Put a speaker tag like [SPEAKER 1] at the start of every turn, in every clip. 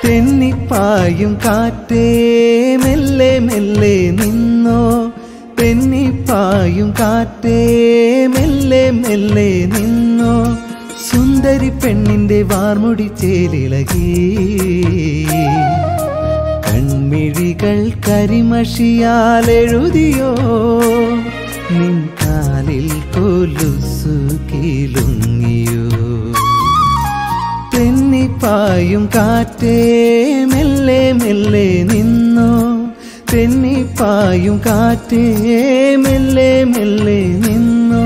[SPEAKER 1] തെന്നിപ്പായും കാറ്റേ മെല്ലെ മെല്ലെ നിന്നോ തെന്നിപ്പായും കാറ്റേ മെല്ലെ മെല്ലെ നിന്നോ സുന്ദരി പെണ്ണിന്റെ വാർമുടി ചേലിളകി കൺമിഴികൾ കരിമഷിയാൽ എഴുതിയോ നിൻ കാലിൽ കൊലുസു കിലുങ്ങിയോ തെന്നിപ്പായും കാറ്റേ മെല്ലെ മെല്ലെ നിന്നോ തെന്നിപ്പായും കാറ്റേ മെല്ലെ മെല്ലെ നിന്നോ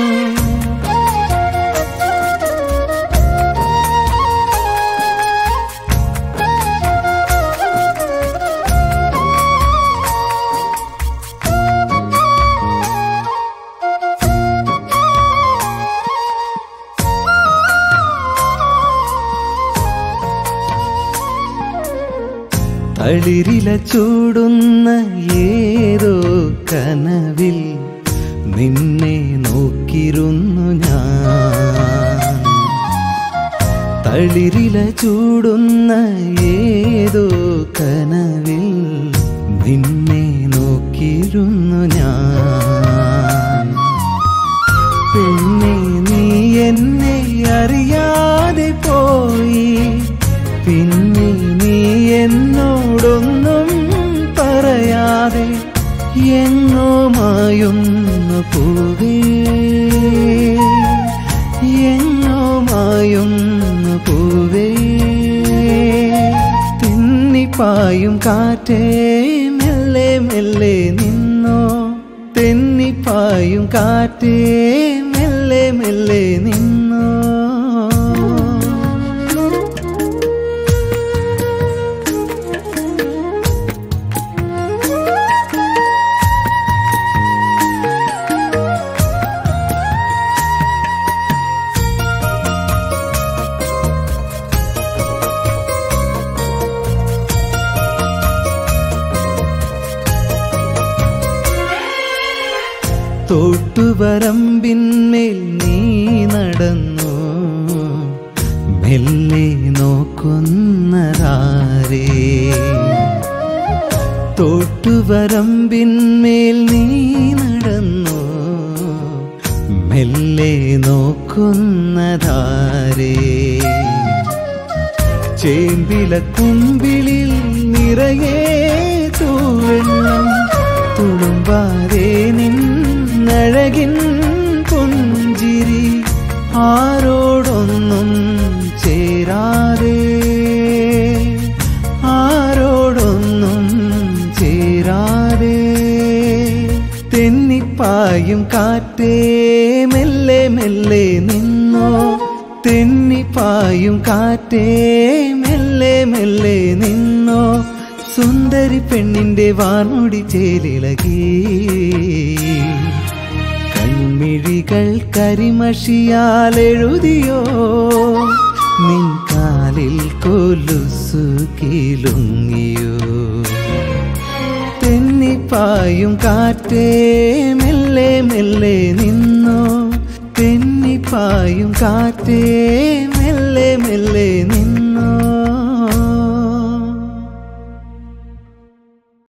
[SPEAKER 1] തളിരില ചൂടുന്ന ഏതോ കനവിൽ നിന്നെ നോക്കിയിരുന്നു ഞാൻ തളിരില ചൂടുന്ന ഏതോ കനവിൽ നിന്നെ നോക്കിയിരുന്നു ഞാൻ പെണ്ണെ നീ എന്നെ അറിയാതെ പോയി പിന്നെ നീ എന്നോടൊന്നും പറയാതെ എങ്ങോ മായുന്നു പോവേ എങ്ങോ മായുന്നു പോവേ തെന്നിപ്പായും കാറ്റേ മെല്ലെ മെല്ലെ നിന്നോ തെന്നിപ്പായും കാറ്റേ മെല്ലെ മെല്ലെ നിന്നോ തോട്ടുവരമ്പിന്മേൽ നീ നടന്നു മെല്ലെ നോക്കുന്നതാരേ തോട്ടുവരമ്പിന്മേൽ നീ നടന്നു മെല്ലെ നോക്കുന്നതാരേ ചേമ്പില കുമ്പിളിൽ നിറയെ തൂവെള്ളം തുളുമ്പാതെ നിന്നഴകിൻ പുഞ്ചിരി ആരോടൊന്നും ചേരാതെ ആരോടൊന്നും ചേരാതെ തെന്നിപ്പായും കാറ്റേ മെല്ലെ മെല്ലെ നിന്നോ തെന്നിപ്പായും കാറ്റേ മെല്ലെ മെല്ലെ നിന്നോ സുന്ദരി പെണ്ണിന്റെ വാർമുടി ചേലിളകി കൺമിഴികൾ കരിമഷിയാൽ എഴുതിയോ നിൻ കാലിൽ കൊലുസു കിലുങ്ങിയോ തെന്നിപ്പായും കാറ്റേ മെല്ലെ മെല്ലെ നിന്നോ തെന്നിപ്പായും കാറ്റേ മെല്ലെ മെല്ലെ നിന്നോ